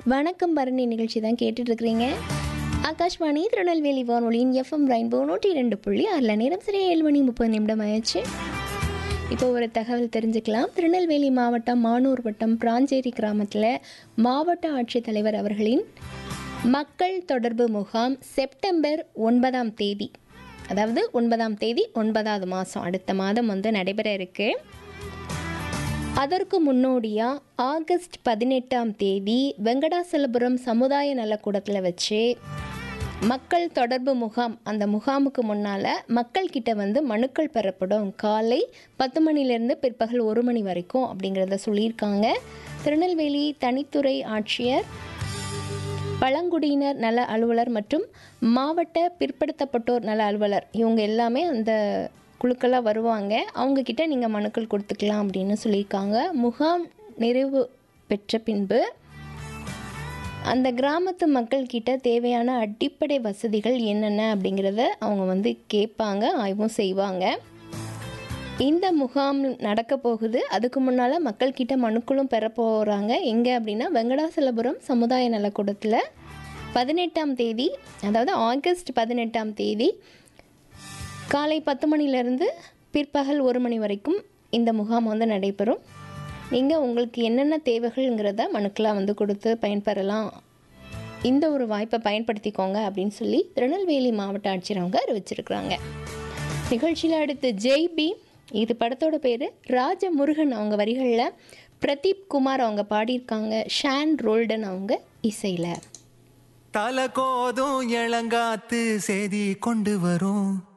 வணக்கம் பரணி நிகழ்ச்சி தான் கேட்டுட்டு இருக்கிறீங்க ஆகாஷ்வாணி திருநெல்வேலி வானொலியின் எஃப்எம் ரெயின்போ நூற்றி ரெண்டு புள்ளி அதில் நேரம் சரியாக ஏழு மணி முப்பது நிமிடம் ஆயிடுச்சு இப்போ ஒரு தகவல் தெரிஞ்சுக்கலாம் திருநெல்வேலி மாவட்டம் மானூர் வட்டம் பிராஞ்சேரி கிராமத்தில் மாவட்ட ஆட்சித்தலைவர் அவர்களின் மக்கள் தொடர்பு முகாம் செப்டம்பர் ஒன்பதாம் தேதி அதாவது ஒன்பதாம் தேதி ஒன்பதாவது மாதம் அடுத்த மாதம் வந்து நடைபெற இருக்குது அதற்கு முன்னோடியாக ஆகஸ்ட் பதினெட்டாம் தேதி வெங்கடாசலபுரம் சமுதாய நலக்கூடத்தில் வச்சு மக்கள் தொடர்பு முகாம் அந்த முகாமுக்கு முன்னால் மக்கள்கிட்ட வந்து மனுக்கள் பெறப்படும் காலை பத்து மணிலேருந்து பிற்பகல் ஒரு மணி வரைக்கும் அப்படிங்கிறத சொல்லியிருக்காங்க திருநெல்வேலி தனித்துறை ஆட்சியர் பழங்குடியினர் நல அலுவலர் மற்றும் மாவட்ட பிற்படுத்தப்பட்டோர் நல அலுவலர் இவங்க எல்லாமே அந்த குழுக்களாக வருவாங்க அவங்கக்கிட்ட நீங்கள் மனுக்கள் கொடுத்துக்கலாம் அப்படின்னு சொல்லியிருக்காங்க முகாம் நிறைவு பெற்ற பின்பு அந்த கிராமத்து மக்கள்கிட்ட தேவையான அடிப்படை வசதிகள் என்னென்ன அப்படிங்கிறத அவங்க வந்து கேட்பாங்க ஆய்வும் செய்வாங்க இந்த முகாம் நடக்க போகுது அதுக்கு முன்னால் மக்கள்கிட்ட மனுக்களும் பெற போகிறாங்க எங்கே அப்படின்னா வெங்கடாசலபுரம் சமுதாய நலக்கூடத்தில் பதினெட்டாம் தேதி அதாவது ஆகஸ்ட் பதினெட்டாம் தேதி காலை பத்து மணிலேருந்து பிற்பகல் ஒரு மணி வரைக்கும் இந்த முகாம் வந்து நடைபெறும் நீங்கள் உங்களுக்கு என்னென்ன தேவைகள்ங்கிறத மனுக்களாக வந்து கொடுத்து பயன்பெறலாம் இந்த ஒரு வாய்ப்பை பயன்படுத்திக்கோங்க அப்படின்னு சொல்லி திருநெல்வேலி மாவட்ட ஆட்சியர் அவங்க அறிவிச்சிருக்கிறாங்க நிகழ்ச்சியில் அடுத்து ஜெய் பி இது படத்தோட பேர் ராஜமுருகன் அவங்க வரிகளில் பிரதீப் குமார் அவங்க பாடியிருக்காங்க ஷான் ரோல்டன் அவங்க இசையில் தல கோதும் இளங்காத்து செய்தி கொண்டு வரும்